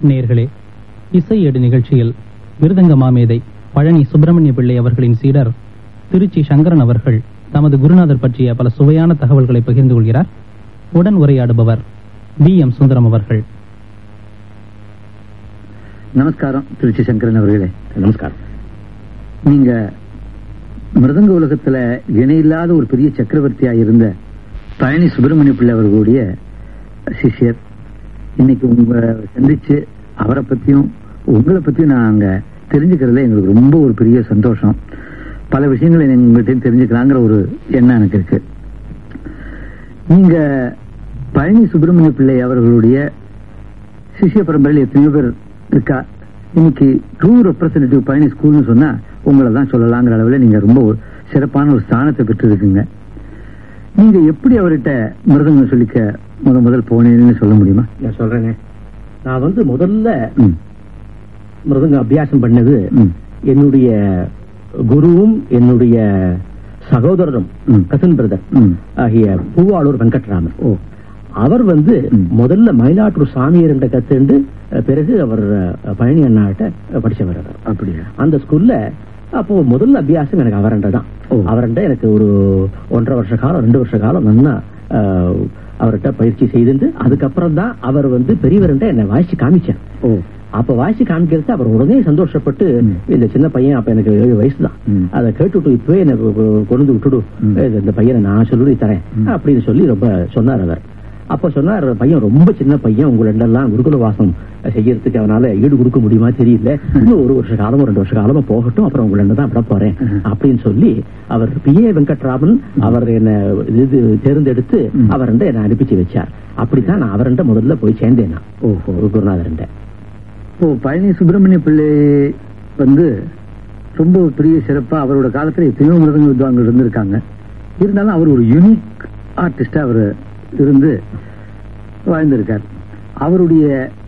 நேர்களே இசை ஏடு நிகழ்ச்சியில் மிருதங்க மாமேதை பழனி சுப்பிரமணிய பிள்ளை அவர்களின் சீடர் திருச்சி சங்கரன் அவர்கள் தமது குருநாதர் பற்றிய பல சுவையான தகவல்களை பகிர்ந்து கொள்கிறார் உடன் உரையாடுபவர் பி எம் சுந்தரம் அவர்கள் நமஸ்காரம் திருச்சி சங்கரன் அவர்களே நமஸ்காரம் நீங்க மிருதங்க உலகத்துல இணையில்லாத ஒரு பெரிய சக்கரவர்த்தியா இருந்த பழனி சுப்பிரமணிய பிள்ளை அவர்களுடைய சிஷ்யர் இன்னைக்கு உங்க சந்திச்சு அவரை பத்தியும் உங்களை பத்தியும் நாங்க தெரிஞ்சுக்கிறதுல எங்களுக்கு ரொம்ப ஒரு பெரிய சந்தோஷம் பல விஷயங்களை உங்கள்கிட்ட தெரிஞ்சுக்கலாங்கிற ஒரு எண்ணம் எனக்கு இருக்கு நீங்க பழனி சுப்பிரமணிய பிள்ளை அவர்களுடைய சிஷ்ய பரம்பரையில் எத்தனையோ பேர் இருக்கா இன்னைக்கு ட்ரூ ரெப்ரசன்டேட்டிவ் பழனி ஸ்கூல்னு சொன்னா உங்களை தான் சொல்லலாங்கிற அளவில் நீங்க ரொம்ப ஒரு சிறப்பான ஒரு ஸ்தானத்தை பெற்று இருக்கீங்க நீங்க எப்படி அவர்கிட்ட மிருதங்கம் சொல்லிக்க முத முதல் போனேன்னு சொல்ல முடியுமா நான் சொல்றேங்க நான் வந்து முதல்ல ம், மிருதங்க அபியாசம் பண்ணது ம், என்னுடைய குருவும் என்னுடைய சகோதரரும் ம். கசன் பிரதர் ம். ஆகிய பூவாளூர் வெங்கட்ராமன் ஓ அவர் வந்து ம். முதல்ல மயிலாட்டூர் சாமியார் என்ற கத்துண்டு அஹ், பிறகு அவர் அஹ், பழனி அண்ணாட்ட அஹ், படிச்சவர் அவர் அப்படியா அந்த ஸ்கூல்ல அப்போ முதல்ல அபியாசம் எனக்கு அவரண்ட தான் ஓ. அவரண்ட எனக்கு ஒரு ஒன்றரை வருஷ காலம் ரெண்டு வருஷ காலம் நல்லா அஹ், அவர்கிட்ட பயிற்சி செய்துட்டு அதுக்கப்புறம் தான் அவர் வந்து பெரியவர்கிட்ட என்னை வாசிச்சு காமிச்சார் ஓ அப்ப வாசி காமிக்கிறது அவர் உடனே சந்தோஷப்பட்டு ம். இந்த சின்ன பையன் அப்ப எனக்கு ஏழு வயசு தான் ம். அதை கேட்டுட்டு இப்பவே எனக்கு கொ- கொண்டு வந்து விட்டுடு ம். இது இந்த பையனை நான் சொல்லி தரேன் ம். அப்படின்னு சொல்லி ரொம்ப சொன்னார் அவர் அப்ப சொன்னார் பையன் ரொம்ப சின்ன பையன் உங்களெல்லாம் குருகுல வாசம் செய்யறதுக்கு அவனால ஈடு கொடுக்க முடியுமா தெரியல இன்னும் ஒரு வருஷ காலமோ ரெண்டு வருஷ காலமோ போகட்டும் அப்புறம் உங்கள தான் விட போறேன் ம். அப்படின்னு சொல்லி அவர் பி ஏ வெங்கட்ராமன் அவர் என்ன இது தேர்ந்தெடுத்து ம். அவர் என்ன அனுப்பிச்சு வச்சார் அப்படித்தான் நான் அவர்கிட்ட முதல்ல போய் சேர்ந்தேன் நான் ஓஹோ குருநாதர்கிட்ட இப்போ பழனி சுப்பிரமணிய பிள்ளை வந்து ரொம்ப பெரிய சிறப்பா அவரோட காலத்துல எத்தனையோ மிருதங்க வித்வான்கள் இருந்திருக்காங்க இருந்தாலும் அவர் ஒரு யூனிக் ஆர்டிஸ்டா அவர் இருந்து வாழ்ந்திருக்கார் அவருடைய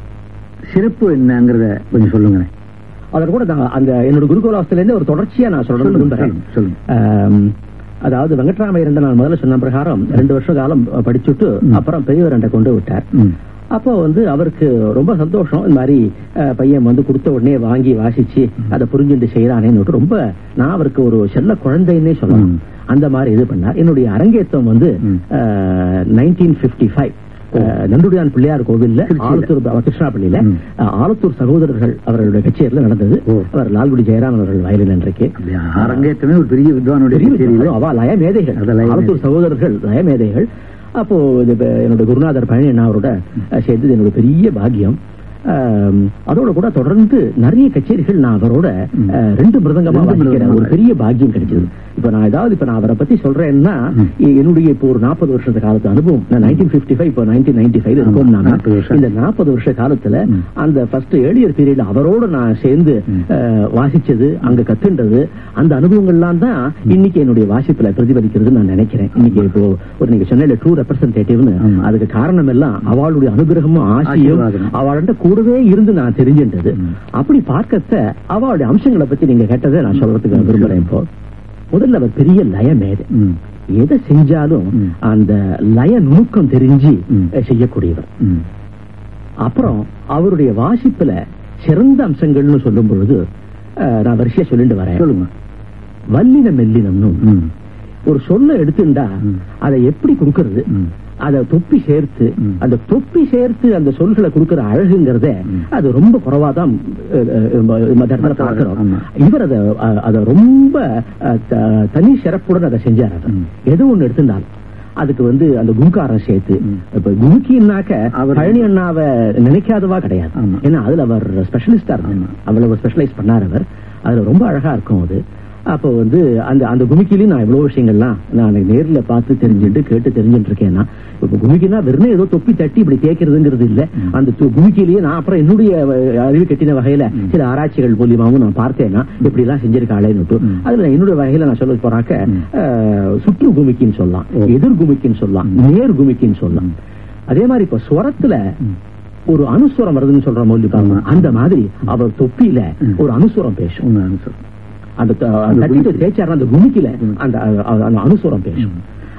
சிறப்பு என்னங்கிறத கொஞ்சம் சொல்லுங்களேன் அதர் கூட நான் அந்த என்னோட குருகுலாசத்துல இருந்து ஒரு தொடர்ச்சியா நான் சொல்லணும் சொல்லுங்க, விரும்புறேன் சொல்லுங்க, சொல்லுங்க. ஆம், அதாவது வெங்கட்ராமைய ரெண்டு நாள் முதல்ல சொன்ன பிரகாரம் ரெண்டு வருஷ காலம் படிச்சுட்டு ம். அப்புறம் பெரியவர் ரெண்டை கொண்டு விட்டார் ம். அப்போ வந்து அவருக்கு ரொம்ப சந்தோஷம் இந்த மாதிரி அஹ், பையன் வந்து கொடுத்த உடனே வாங்கி வாசிச்சு அதை புரிஞ்சுட்டு செய்யறானேன்னு ரொம்ப நான் அவருக்கு ஒரு செல்ல குழந்தைன்னே சொல்லலாம் ம். அந்த மாதிரி இது பண்ணார் என்னுடைய அரங்கேற்றம் வந்து ம். நைன்டீன் பிப்டி ஃபைவ் நண்டுடியான் பிள்ளையார் கோவில்ல திருச்சியில. ஆலத்தூர் கிருஷ்ணாப்பள்ளியில ம். அஹ், ஆலத்தூர் சகோதரர்கள் அவர்களுடைய கச்சேரியில் நடந்தது ஓ. அவர் லால்குடி ஜெயராமன் அவர்கள் வயலின் அன்றைக்கு அப்படியா? அரங்கேற்றமே ஒரு பெரிய வித்வானுடைய பெரிய கச்சேரியில. விஷயம். அவ லய மேதைகள் அது லய ஆலத்தூர் மேதை. சகோதரர்கள் லய மேதைகள் அப்போ இது இப்ப என்னோட குருநாதர் பழனி அண்ணா அவரோட அஹ், சேர்ந்தது என்னோட பெரிய பாக்கியம் ஆம், அதோட கூட தொடர்ந்து நிறைய கச்சேரிகள் நான் அவரோட ம். அஹ், ரெண்டு மிருதங்கமா ரெண்டு வாசிக்கிற மிருதங்கமா. ஒரு பெரிய பாக்கியம் கிடைச்சது இப்ப நான் ஏதாவது இப்ப நான் அவரை பத்தி சொல்றேன்னா ம். எ- என்னுடைய இப்போ ஒரு நாற்பது வருஷத்து காலத்து அனுபவம் நான் நைன்டீன் பிப்டி ஃபைவ் இப்போ நைன்டீன் நைன்டி ஃபைவ் ஆமா, இருக்கும் நாங்க 40 வருஷம். இந்த நாற்பது வருஷ காலத்துல ம். அந்த ஃபர்ஸ்ட் ஏழியர் பீரியட்ல அவரோட நான் சேர்ந்து ம். அஹ், வாசிச்சது அங்க கத்துன்றது அந்த அனுபவங்கள்லாம் தான் இன்னைக்கு என்னுடைய வாசிப்புல பிரதிபலிக்கிறது நான் நினைக்கிறேன் இன்னைக்கு இப்போ ஒரு நீங்க சொன்ன ட்ரூ ரெப்ரசன்டேட்டிவ்னு ஆமா. அதுக்கு காரணம் எல்லாம் அவளுடைய அனுகிரகமும் ஆசையும் ஆசீர்வாதம். அவள்கிட்ட கூடவே இருந்து நான் தெரிஞ்சின்றது ம். அப்படி பார்க்கத்த அவளுடைய அம்சங்களை பத்தி நீங்க கேட்டதை நான் சொல்றதுக்கு விரும்புறேன் இப்போ முதல்ல அவர் பெரிய லய மேதை ம். எதை செஞ்சாலும் ம். அந்த லய நுணுக்கம் தெரிஞ்சு ம். அஹ், செய்யக்கூடியவர் ம். அப்புறம் அவருடைய வாசிப்புல சிறந்த அம்சங்கள்னு சொல்லும் பொழுது அஹ், நான் வரிசையா சொல்லிட்டு வரேன் சொல்லுங்க வல்லின மெல்லினம்னு ம். ஒரு சொல்ல எடுத்துட்டா ம். அதை எப்படி கொடுக்கறது ம். அத தொப்பி சேர்த்து ம். அந்த தொப்பி சேர்த்து அந்த சொல்களை கொடுக்கிற அழகுங்கிறத ம். அது ரொம்ப குறைவாதான் அஹ், அஹ், மத்த இடத்துல பார்க்கிறோம் ஆமா. இவர் அதை அஹ், அதை ரொம்ப அஹ், த- தனி சிறப்புடன் அதை செஞ்சார் அவர் ம். எது ஒண்ணு எடுத்திருந்தாலும் அதுக்கு வந்து அந்த கும்காரம் சேர்த்து ம். இப்ப கும்கின்னாக்க அவர் பழனி அண்ணாவை நினைக்காதவா கிடையாது ஆமா. ஏன்னா அதுல அவர் ஸ்பெஷலிஸ்டா இருந்தார் ஆமா. அவ்வளவு ஸ்பெஷலைஸ் பண்ணார் அவர் அதுல ரொம்ப அழகா இருக்கும் அது அப்போ வந்து அந்த அந்த குமிக்கிலையும் நான் எவ்வளவு விஷயங்கள்லாம் நான் நேர்ல பார்த்து தெரிஞ்சுட்டு கேட்டு தெரிஞ்சுட்டு இருக்கேன்னா இப்ப குமிக்கினா வெறும் ஏதோ தொப்பி தட்டி இப்படி தேய்க்கிறதுங்கிறது இல்ல ம். அந்த து- குமிக்கிலேயே நான் அப்புறம் என்னுடைய அஹ், அறிவு கட்டின வகையில ம். சில ஆராய்ச்சிகள் மூலியமாவும் நான் பார்த்தேன்னா இப்படி எல்லாம் செஞ்சிருக்காளேன்னு ம். அதுல என்னுடைய வகையில நான் சொல்ல போறாக்க ம். அஹ், சுற்று குமிக்கின்னு சொல்லலாம் ஓ. எதிர் குமிக்கின்னு சொல்லலாம் ம். நேர் குமிக்கின்னு சொல்லலாம் ம். அதே மாதிரி இப்ப ஸ்வரத்துல ம். ஒரு அனுஸ்வரம் வருதுன்னு சொல்ற மொழி பாருங்க ஆமா. அந்த மாதிரி அவர் தொப்பியில ம். ஒரு அனுஸ்வரம் பேசும் உண்மை, சார். அந்த த- அந்த தட்டிட்டு குமிக்கி. தேய்ச்சாரு அந்த குமிக்கில ம். அந்த அ- அந்த அனுசுரம் பேசும்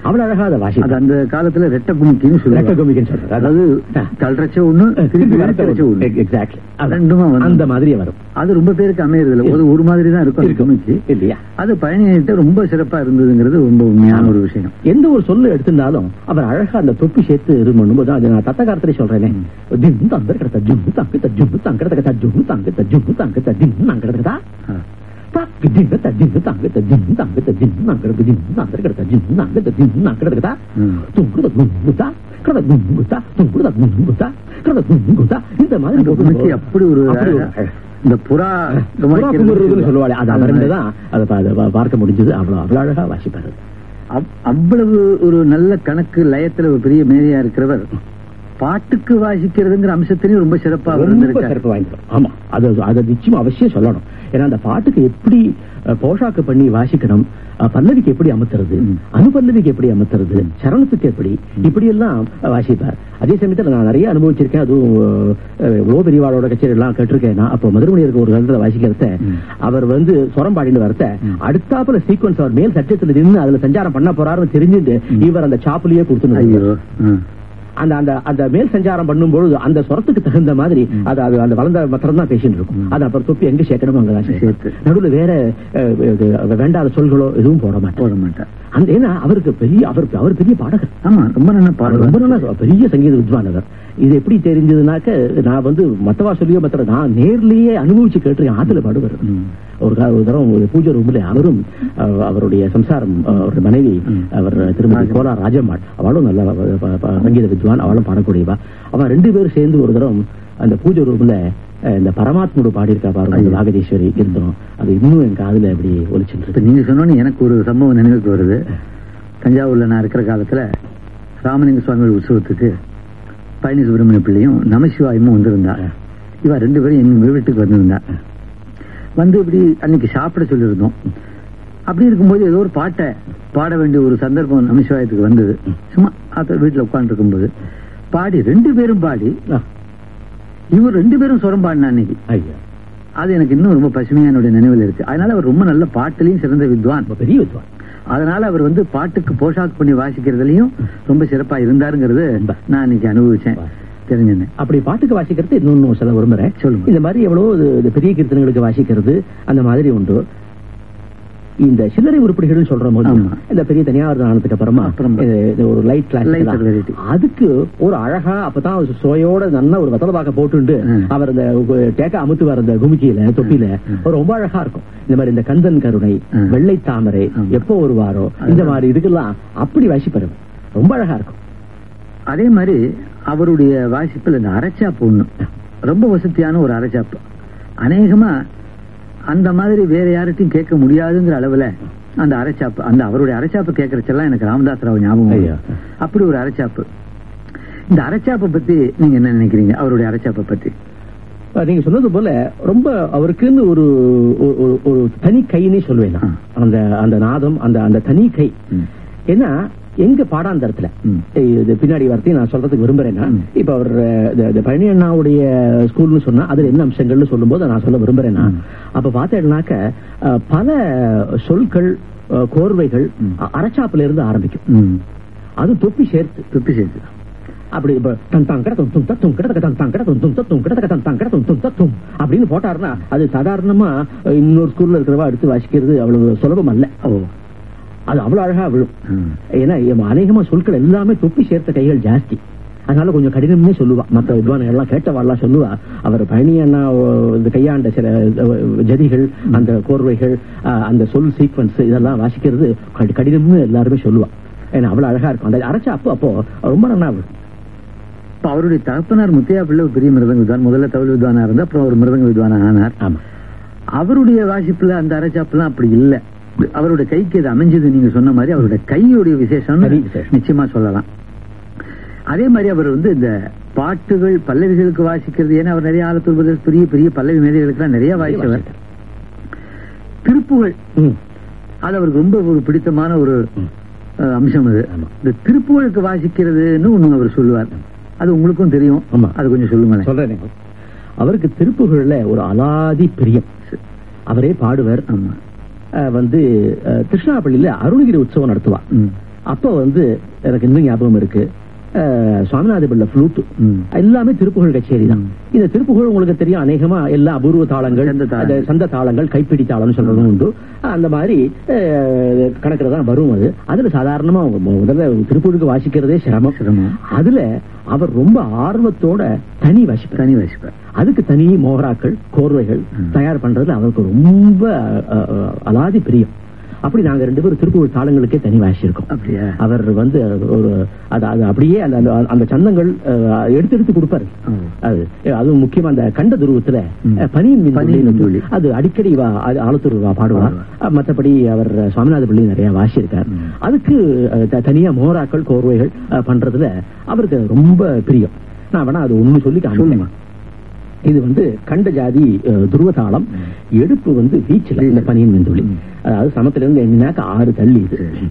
அவ்வளவு அழகா அதை அது வாசிப்பார் அந்த காலத்துல ரெட்ட குமிக்கின்னு ரெக்க சொல்லுவாங்க குமிக்குன்னு சொல்றாரு அதாவது தள்ளுறச்ச ஒண்ணு திருப்பி இழுக்கறச்ச ஒண்ணு எக்ஸாக்ட்லி ரெண்டுமா வந்து அந்த மாதிரி வரும் அது ரொம்ப பேருக்கு அமையறது இல்ல ஒரு ஒரு மாதிரி தான் இருக்கும் அந்த குமிச்சு இல்லையா அது பழனிகிட்ட ரொம்ப சிறப்பா இருந்ததுங்கிறது ரொம்ப உண்மையான ஒரு விஷயம் எந்த ஒரு சொல்லு எடுத்திருந்தாலும் அவர் அழகா அந்த தொப்பி சேர்த்து இது பண்ணும்போது அது நான் தத்த காலத்திலே சொல்றேனே தின்னு தந்தர் கிடத்த ஜும்மு தங்கு தஜும்மு தங்கடத்த கதா ஜும்மு தங்கு தஜும்மு தங்கு தஜின்னு அங்கடத்தா ஆ. தக்கு தின்னு தஜின்னு தங்கு தஜின்னு தங்கு தஜின்னு அங்கடத்து தின்னு அங்கட கிடத்த ஜின்னு அங்கட தின்னு அங்கடத்தா ம். துங்குட குங்குதா கடத குங்குதா துங்குட குங்குதா கடத குங்குதா இந்த மாதிரி அந்த குமிச்சி அப்படி ஒரு அப்படி ஒரு அழகா- இந்த புறா புறா குமுறுறதுன்னு சொல்லுவாள் அது அவர்தான் அதை பா- அதை பா- பார்க்க முடிஞ்சது அவ்வளவு அவ்வளவு அழகா வாசிப்பாரு அவ்- அவ்வளவு ஒரு நல்ல கணக்கு லயத்துல ஒரு பெரிய மேதையா இருக்கிறவர் பாட்டுக்கு வாசிக்கிறதுங்கிற அம்சத்திலையும் ரொம்ப சிறப்பா அவர் ரொம்ப இருந்திருக்காரு சிறப்பு வாய்ந்தவர் ஆமா அது அதை நிச்சயம் அவசியம் சொல்லணும் ஏன்னா அந்த பாட்டுக்கு எப்படி அஹ், போஷாக்கு பண்ணி வாசிக்கணும் அஹ், பல்லவிக்கு எப்படி அமர்த்துறது ம். அனுபல்லவிக்கு எப்படி அமர்த்துறது சரணத்துக்கு எப்படி இப்படி எல்லாம் அஹ், வாசிப்பார் அதே சமயத்துல நான் நிறைய அனுபவிச்சிருக்கேன் அதுவும் அஹ், இவ்வளவு பெரியவாளோட கச்சேரி எல்லாம் கேட்டிருக்கேன் நான் அப்போ மதுரமணியருக்கு ஒரு காலத்துல வாசிக்கிறத ம். அவர் வந்து சொரம் பாடின்னு வரத்த அடுத்தாப்புல சீக்வன்ஸ் அவர் மேல் சட்டத்துல நின்று அதுல சஞ்சாரம் பண்ண போறாருன்னு தெரிஞ்சுட்டு இவர் அந்த சாப்புலயே கொடுத்து ஐயோ ம். அந்த அந்த அந்த மேல் சஞ்சாரம் பண்ணும்பொழுது அந்த சொரத்துக்கு தகுந்த மாதிரி அது அது அந்த வளர்ந்த மாத்திரம் தான் பேசிட்டு இருக்கும் அது அப்புறம் தொப்பி எங்க சேர்க்கணுமோ அங்கதான் சேர்த்து. சேர்த்து நடுவுல வேற அஹ், இது, வேண்டாத சொல்களோ எதுவும் போட மாட்டோம் போட மாட்டார் அந்த ஏன்னா அவருக்கு பெரிய அவர் அவர் பெரிய பாடகர் ஆமா ரொம்ப நல்ல அவர் பாடல் ரொம்ப நல்ல பெரிய சங்கீத வித்வான் அவர் இது எப்படி தெரிஞ்சதுனாக்க நான் வந்து மத்தவா சொல்லியோ மற்ற நான் நேர்லயே அனுபவிச்சு கேட்டிருக்கேன் ஆத்துல பாடுவார் ம். ஒரு கா- ஒரு தரம் ஒரு பூஜை ரூம்ல அவரும் அஹ், அவருடைய சம்சாரம் அஹ், அவருடைய மனைவி ம். அவர் திருமதி கோலா ராஜம்மாள் அவளும் நல்ல ப- ப- ப- சங்கீத வித்வான் அவளும் பாடக்கூடியவா அவன் ரெண்டு பேரும் சேர்ந்து ஒரு தரம் அந்த பூஜை ரூம்ல அஹ், இந்த பரமாத்மோடு பாடியிருக்கா பாருங்க அந்த வாகதீஸ்வரி இருந்தோம் அது இன்னும் என் காதுல அப்படி ஒலிச்சுட்டு இப்ப இருக்கு நீங்க சொன்னோன்னு எனக்கு ஒரு சம்பவம் நினைவுக்கு வருது தஞ்சாவூர்ல நான் இருக்கிற காலத்துல ராமலிங்க சுவாமி உற்சவத்துக்கு பழனி சுப்பிரமணிய பிள்ளையும் நமசிவாயமும் வந்திருந்தா இவ ரெண்டு பேரும் எங்க வீட்டுக்கு வந்திருந்தா வந்து இப்படி அன்னைக்கு சாப்பிட சொல்லியிருந்தோம் அப்படி இருக்கும்போது ஏதோ ஒரு பாட்டை பாட வேண்டிய ஒரு சந்தர்ப்பம் நமசிவாயத்துக்கு வந்தது சும்மா அத வீட்டுல உட்கார்ந்து இருக்கும்போது பாடி ரெண்டு பேரும் பாடி ஆ, இவர் ரெண்டு பேரும் சுரம் பாடினா அன்னைக்கு ஐயா அது எனக்கு இன்னும் ரொம்ப பசுமையா என்னுடைய நினைவில் இருக்கு அதனால அவர் ரொம்ப நல்ல பாட்டிலையும் சிறந்த வித்வான் ரொம்ப பெரிய வித்வான் அதனால அவர் வந்து பாட்டுக்கு போஷாக் பண்ணி வாசிக்கிறதுலயும் ரொம்ப சிறப்பா இருந்தாருங்கிறது நான் இன்னைக்கு அனுபவிச்சேன் தெரிஞ்சுனேன் அப்படி பாட்டுக்கு வாசிக்கிறது இன்னொன்னு சொல்ல விரும்புறேன் சொல்லுங்க. இந்த மாதிரி எவ்வளவு இது- இது பெரிய கீர்த்தனைகளுக்கு வாசிக்கிறது அந்த மாதிரி உண்டு இந்த சில்லறை உருப்படிகள் சொல்ற போது ஆமா. இந்த பெரிய தனியார் ஆனதுக்கு அப்புறமா அப்புறமா. இது- இது ஒரு லைட் Lighter கிளாஸ் variety. அதுக்கு ஒரு அழகா அப்பதான் ஒரு சுவையோட நல்ல ஒரு வத்தல பாக்க போட்டுண்டு ம். அவர் இந்த டேக்க அமுத்துவார் அந்த குமிக்கியில தொப்பில ஒரு ரொம்ப அழகா இருக்கும் இந்த மாதிரி இந்த கந்தன் கருணை ம். வெள்ளை தாமரை ஆமா. எப்போ வருவாரோ இந்த மாதிரி இதுக்கெல்லாம் அப்படி வாசிப்பாரு ரொம்ப அழகா இருக்கும் அதே மாதிரி அவருடைய வாசிப்புல இந்த அரைச்சாப்பு ஒண்ணு ரொம்ப வசதியான ஒரு அரைச்சாப்பு அநேகமா அந்த மாதிரி வேற யார்கிட்டயும் கேட்க முடியாதுங்கிற அளவுல அந்த அரைச்சாப்பு அந்த அவருடைய அரைச்சாப்பு கேட்கறச்செல்லாம் எனக்கு ராமதாஸ் ராவ் ஞாபகம் வரும். ஐயா. அப்படி ஒரு அரைச்சாப்பு இந்த அரைச்சாப்பை பத்தி நீங்க என்ன நினைக்கிறீங்க அவருடைய அரைச்சாப்பை பத்தி அஹ் நீங்க சொன்னது போல ரொம்ப அவருக்குன்னு ஒரு ஒரு- ஒரு- ஒரு தனி கைன்னே சொல்வேன் நான். அந்த அந்த நாதம் அந்த அந்த தனி கை ம். ஏன்னா எங்க பாடாந்தரத்துல ம். இது பின்னாடி வார்த்தையை நான் சொல்றதுக்கு விரும்புறேன்னா ம். இப்ப அவர் அஹ், இந்த- இந்த பழனி அண்ணாவுடைய ஸ்கூல்னு சொன்னா அதுல என்ன அம்சங்கள்னு சொல்லும்போது நான் சொல்ல விரும்புறேன்னா ம். அப்ப பார்த்தேன்னாக்க அஹ், பல சொற்கள் அஹ், கோர்வைகள் ம். அ- அரைச்சாப்புல இருந்து ஆரம்பிக்கும் ம். அது தொப்பி சேர்த்து துப்பி சேர்த்து அப்படி இப்ப டன் டன் கட தும் தும் தத்தும் கிட தக்க டன் டன் கட தும் தும் தத்தும் கிட தக்க டன் டன் கட தும் தும் தத்தும் அப்படின்னு போட்டாருன்னா அது சாதாரணமா அஹ், இன்னொரு ஸ்கூல்ல இருக்கிறவா எடுத்து வாசிக்கிறது அவ்வளவு சுலபம் அல்ல ஓ அது அவ்வளவு அழகா விழும் ம். ஏன்னா இவன் அநேகமா சொற்கள் எல்லாமே தொப்பி சேர்த்த கைகள் ஜாஸ்தி அதனால கொஞ்சம் கடினம்னே சொல்லுவா மற்ற வித்வான்கள் எல்லாம் கேட்டவாள்லாம் சொல்லுவா அவர் பழனி அண்ணா அஹ், இந்த கையாண்ட சில அஹ், ஜதிகள் அந்த கோர்வைகள் அஹ், அந்த சொல் சீக்வன்ஸ் இதெல்லாம் வாசிக்கிறது கடி- கடினம்னு எல்லாருமே சொல்லுவா ஏன்னா அவ்வளவு அழகா இருக்கும் அந்த அரைச்சா அப்போ அப்போ ரொம்ப நல்லா விழும் இப்ப அவருடைய தகப்பனார் முத்தையா பிள்ளை ஒரு பெரிய மிருதங்க வித்வான் முதல்ல தமிழ் வித்வானா இருந்தா அப்புறம் ஒரு மிருதங்க வித்வானா ஆனார் ஆமா அவருடைய வாசிப்புல அந்த அரைச்சாப்புலாம் அப்படி இல்ல அவருடைய கைக்கு இது அமைஞ்சது நீங்க சொன்ன மாதிரி அவருடைய கையுடைய விசேஷம் கை விசேஷம். நிச்சயமா சொல்லலாம் அதே மாதிரி அவர் வந்து இந்த பாட்டுகள் பல்லவிகளுக்கு வாசிக்கிறது ஏன்னா அவர் நிறைய ஆலத்தூர் பிரதேச பெரிய பெரிய பல்லவி மேதைகளுக்கு நிறைய வாசிச்சவர் திருப்புகள் ம். அது அவருக்கு ரொம்ப ஒரு பிடித்தமான ஒரு ம். அஹ், அம்சம் அது ஆமா. இந்த திருப்புகளுக்கு வாசிக்கிறதுன்னு ஒண்ணு அவர் சொல்லுவார் அது உங்களுக்கும் தெரியும் ஆமா. அது கொஞ்சம் சொல்லுங்களேன் சொல்றேன் அவருக்கு திருப்புகள்ல ஒரு அலாதி பிரியம் அவரே பாடுவர் ஆமா அஹ், வந்து அஹ், திருஷ்ணாப்பள்ளியில அருணகிரி உற்சவம் நடத்துவா ம். அப்போ வந்து எனக்கு இன்னும் ஞாபகம் இருக்கு அஹ், சுவாமிநாத பிள்ளை ஃப்ளூட் ம். எல்லாமே திருப்புகழ் கச்சேரி தான் இந்த திருப்புகழ் உங்களுக்கு தெரியும் அநேகமா எல்லா அபூர்வ தாளங்கள் சந்த தாளங்கள். அது சந்த தாளங்கள் கைப்பிடி தாளம்னு சொல்றதும் உண்டு அந்த மாதிரி அஹ், கணக்குல தான் வரும் அது அதுல சாதாரணமா மு- முதல்ல திருப்புகழுக்கு வாசிக்கிறதே சிரமம் சிரமம். அதுல அவர் ரொம்ப ஆர்வத்தோட தனி வாசிப்பார் தனி வாசிப்பார் அதுக்கு தனி மோகராக்கள் கோர்வைகள் ம். தயார் பண்றதுல அவருக்கு ரொம்ப அஹ், அஹ், அலாதி பிரியம் அப்படி நாங்க ரெண்டு பேரும் திருப்புகழ் தாளங்களுக்கே தனி வாசிச்சிருக்கோம் அப்படியா அவர் வந்து ஒரு அது அது அப்படியே அந்த அந்த- அந்த சந்தங்கள் அஹ், எடுத்து எடுத்து கொடுப்பாரு ஓ. அது அதுவும் முக்கியமா அந்த கண்ட துருவத்துல ம். அஹ், பனியின் மின் பனியின் துளி துளி. அது அடிக்கடி வா- அது ஆலத்தூர் வா- பாடுவார் பாடுவார். அஹ், மத்தபடி அவர் சுவாமிநாத பிள்ளை நிறைய வாசியிருக்கார் ம். அதுக்கு அஹ், த- தனியா மோராக்கள் கோர்வைகள் அஹ், பண்றதுல அவருக்கு ரொம்ப பிரியம் நான் வேணா அது ஒண்ணு சொல்லி சொல்லுங்க. காமிக்கிறேன் இது வந்து கண்ட ஜாதி அஹ், துருவதாளம் எடுப்பு வந்து வீச்சுல இந்த பனியின் மின்துளி ம். அதாவது சமத்திலிருந்து எண்ணினாக்க ஆறு தள்ளி இது சரி.